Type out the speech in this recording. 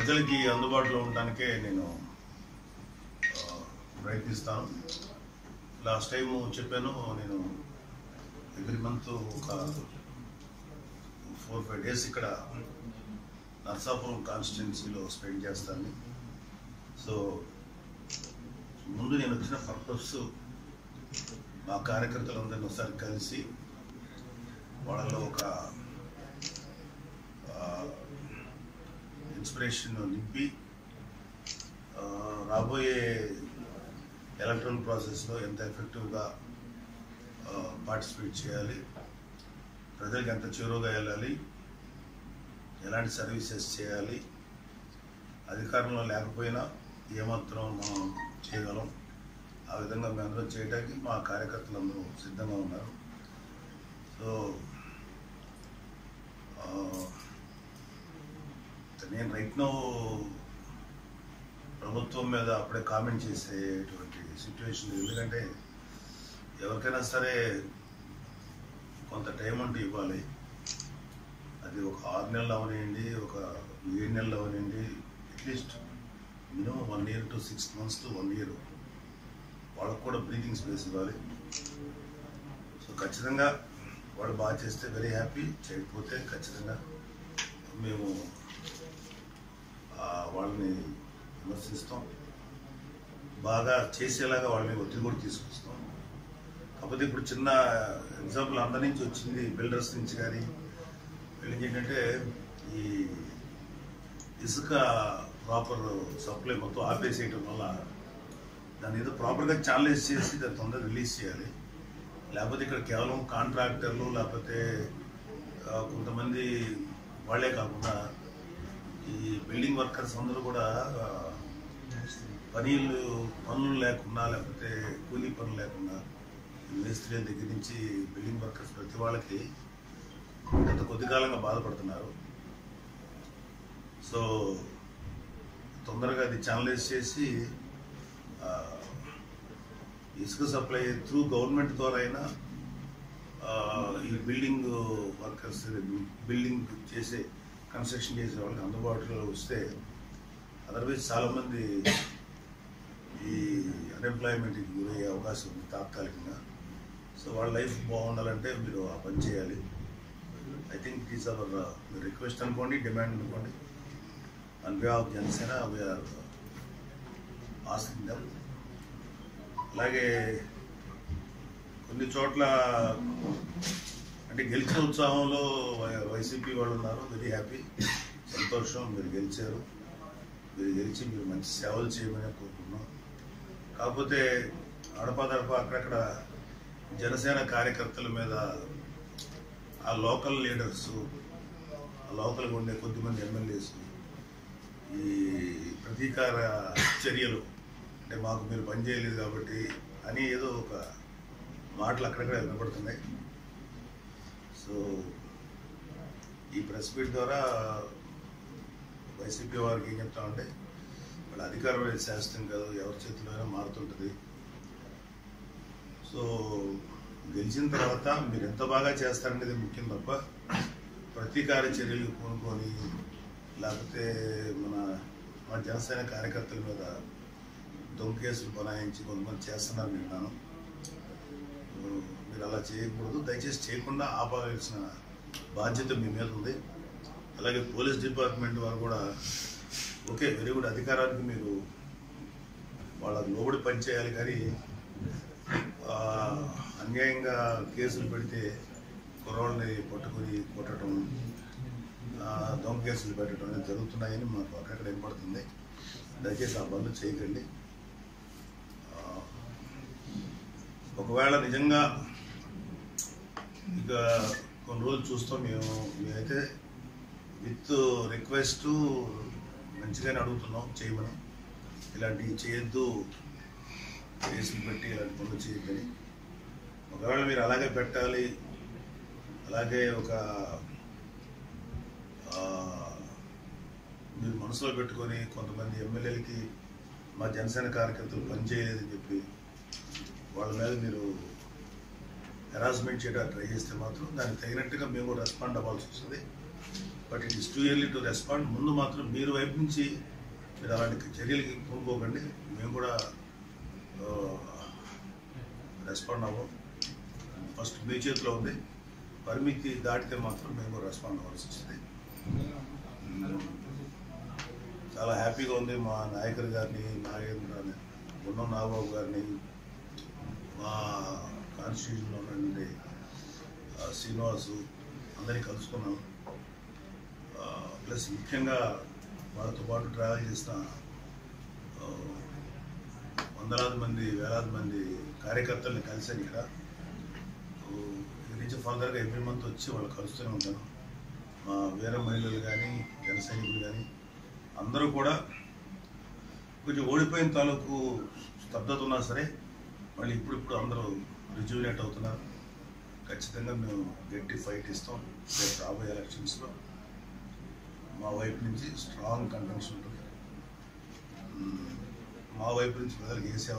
ప్రజలకి అందుబాటులో ఉండడానికే నేను ఆ, ప్రయత్నిస్తాను లాస్ట్ టైం చెప్పాను నేను ఎవ్రీ మంత్ ఒక ఫోర్ ఫైవ్ డేస్ ఇక్కడ నర్సాపురం కాన్స్టిట్యున్సీలో స్పెండ్ చేస్తాను సో ముందు నేను వచ్చిన పర్పస్ మా కార్యకర్తలందరినీ ఒకసారి కలిసి వాళ్ళలో ఒక ఇన్స్పిరేషన్ నింపి ఆ, రాబోయే ఎలక్ట్రల్ ప్రాసెస్లో ఎంత ఎఫెక్టివ్గా పార్టిసిపేట్ చేయాలి ప్రజలకు ఎంత చేరువుగా వెళ్ళాలి ఎలాంటి సర్వీసెస్ చేయాలి అధికారంలో లేకపోయినా ఏమాత్రం మనం చేయగలం ఆ విధంగా మేమందరం చేయడానికి మా కార్యకర్తలందరూ సిద్ధంగా ఉన్నారు సో ఆ, నేను రైట్ నో ప్రభుత్వం మీద అప్పుడే కామెంట్ చేసేటువంటి సిచ్యువేషన్ ఎందుకంటే ఎవరికైనా సరే కొంత టైం అంటూ ఇవ్వాలి అది ఒక ఆరు నెలలు అవనివ్వండి ఒక ఏడు నెలలు అవనివ్వండి at least minimum one year to six months to one year వాళ్ళకు కూడా బ్రీతింగ్ స్పేస్ ఇవ్వాలి సో ఖచ్చితంగా వాళ్ళు బాగా చేస్తే వెరీ హ్యాపీ చేయకపోతే ఖచ్చితంగా మేము ఆ, వాళ్ళని విమర్శిస్తాం బాగా చేసేలాగా వాళ్ళని ఒత్తిడి కూడా తీసుకొస్తాం కాకపోతే ఇప్పుడు చిన్న ఎగ్జాంపుల్ అందరి నుంచి వచ్చింది బిల్డర్స్ నుంచి కానీ వీళ్ళకి ఏంటంటే ఈ ఇసుక ప్రాపర్ సప్లై మొత్తం ఆపేసేయటం వల్ల దాన్ని ఏదో ప్రాపర్గా ఛానలైజ్ చేసి దాన్ని తొందరగా రిలీజ్ చేయాలి లేకపోతే ఇక్కడ కేవలం కాంట్రాక్టర్లు లేకపోతే ఆ, కొంతమంది వాళ్ళే కాకుండా ఈ బిల్డింగ్ వర్కర్స్ అందరూ కూడా ఆ, పనీళ్ళు పనులు లేకుండా లేకపోతే కూలీ పనులు లేకుండా ఈ మేస్త్రీల దగ్గర నుంచి బిల్డింగ్ వర్కర్స్ ప్రతి వాళ్ళకి గత కొద్ది కాలంగా బాధపడుతున్నారు సో తొందరగా అది ఛానలైజ్ చేసి ఆ, ఇసుక సప్లై త్రూ గవర్నమెంట్ ద్వారా అయినా ఆ, ఈ బిల్డింగ్ వర్కర్స్ బిల్డింగ్ చేసే కన్స్ట్రక్షన్ చేసే వాళ్ళకి అందుబాటులో వస్తే అదర్వైజ్ చాలామంది ఈ అన్ఎంప్లాయ్మెంట్కి గురయ్యే అవకాశం ఉంది తాత్కాలికంగా సో వాళ్ళ లైఫ్ బాగుండాలంటే మీరు ఆ పని చేయాలి I think it is our మీరు రిక్వెస్ట్ అనుకోండి డిమాండ్ అనుకోండి on way of Janasena we are asking them అలాగే కొన్ని చోట్ల అంటే గెలిచిన ఉత్సాహంలో వై- వైసీపీ వాళ్ళు ఉన్నారు వెరీ హ్యాపీ సంతోషం మీరు గెలిచారు మీరు గెలిచి మీరు మంచి సేవలు చేయమని కోరుకున్నాం కాకపోతే అడపాదడప అక్కడక్కడ జనసేన కార్యకర్తల మీద ఆ లోకల్ లీడర్స్ ఆ లోకల్గా ఉండే కొద్దిమంది ఎమ్మెల్యేస్ ఈ ప్రతీకార చర్యలు అంటే మాకు మీరు పని చేయలేదు కాబట్టి అని ఏదో ఒక మాటలు అక్కడక్కడ వినపడుతున్నాయి సో ఈ ప్రెస్ మీట్ ద్వారా వైసీపీ వారికి ఏం చెప్తామంటే వాళ్ళ అధికారం అనేది శాస్త్రం కాదు ఎవరి చేతిలో అయినా మారుతుంటుంది సో గెలిచిన తర్వాత మీరు ఎంత బాగా చేస్తారనేది ముఖ్యం తప్ప ప్రతీకార చర్యలు కోనుకొని లేకపోతే మన మన జనసేన కార్యకర్తల మీద దొంగ కేసులు బనాయించి కొంతమంది చేస్తున్నారు విన్నాను మీరు అలా చేయకూడదు దయచేసి చేయకుండా ఆపాల్సిన బాధ్యత మీ మీద ఉంది అలాగే పోలీస్ డిపార్ట్మెంట్ వారు కూడా ఓకే వెరీ గుడ్ అధికారానికి మీరు వాళ్ళకి లోబడి పనిచేయాలి కానీ ఆ, అన్యాయంగా కేసులు పెడితే కుర్రోళ్ళని పట్టుకుని కొట్టడం ఆ, దొంగ కేసులు పెట్టడం అనేది జరుగుతున్నాయని మాకు అక్కడక్కడ వినపడుతుంది దయచేసి ఆ పనులు చేయకండి ఆ, ఒకవేళ నిజంగా ఇక కొన్ని రోజులు చూస్తాం మేము మేమైతే విత్ రిక్వెస్ట్ మంచిగానే అడుగుతున్నాం చేయమని ఇలాంటివి చేయొద్దు కేసులు పెట్టి ఇలాంటి పనులు చేయొద్దని ఒకవేళ మీరు అలాగే పెట్టాలి అలాగే ఒక ఆ, మీరు మనసులో పెట్టుకొని కొంతమంది ఎమ్మెల్యేలకి మా జనసేన కార్యకర్తలు పనిచేయలేదని చెప్పి వాళ్ళ మీద మీరు హెరాస్మెంట్ చేయడానికి ట్రై చేస్తే మాత్రం దానికి తగినట్టుగా మేము కూడా రెస్పాండ్ అవ్వాల్సి వస్తుంది but it is too early to respond ముందు మాత్రం మీరు వైపు నుంచి మీరు అలాంటి చర్యలకి పూనుకోకండి మేము కూడా రెస్పాండ్ అవ్వం ఫస్ట్ మీ చేతిలో ఉంది పరిమితి దాటితే మాత్రం మేము కూడా రెస్పాండ్ అవ్వాల్సి వస్తుంది చాలా హ్యాపీగా ఉంది మా నాయకులు గారిని నాగేంద్ర గుండం నాగబాబు గారిని మా కాన్స్టిట్యూషన్లో ఉన్నటువంటి ఆ, శ్రీనివాసు అందరినీ కలుసుకున్నాం ఆ, ప్లస్ ముఖ్యంగా వాళ్ళతో పాటు ట్రావెల్ చేసిన ఆ, వందలాది మంది వేలాది మంది కార్యకర్తల్ని కలిశాను ఇక్కడ ఓ, ఇక్కడి నుంచి ఫర్దర్గా ఎవ్రీ మంత్ వచ్చి వాళ్ళు కలుస్తూనే ఉంటాను మా వీర మహిళలు కానీ జన సైనికులు కానీ అందరూ కూడా కొంచెం ఓడిపోయిన తాలూకు స్తబ్దత ఉన్నా సరే మళ్ళీ ఇప్పుడిప్పుడు అందరూ రిజ్యూనేట్ అవుతున్నారు ఖచ్చితంగా మేము గట్టి ఫైట్ ఇస్తాం రేపు రాబోయే ఎలక్షన్స్లో మా వైపు నుంచి స్ట్రాంగ్ కంటెన్స్ ఉంటుంది మ్మ్. మా వైపు నుంచి ప్రజలకు ఏ సేవ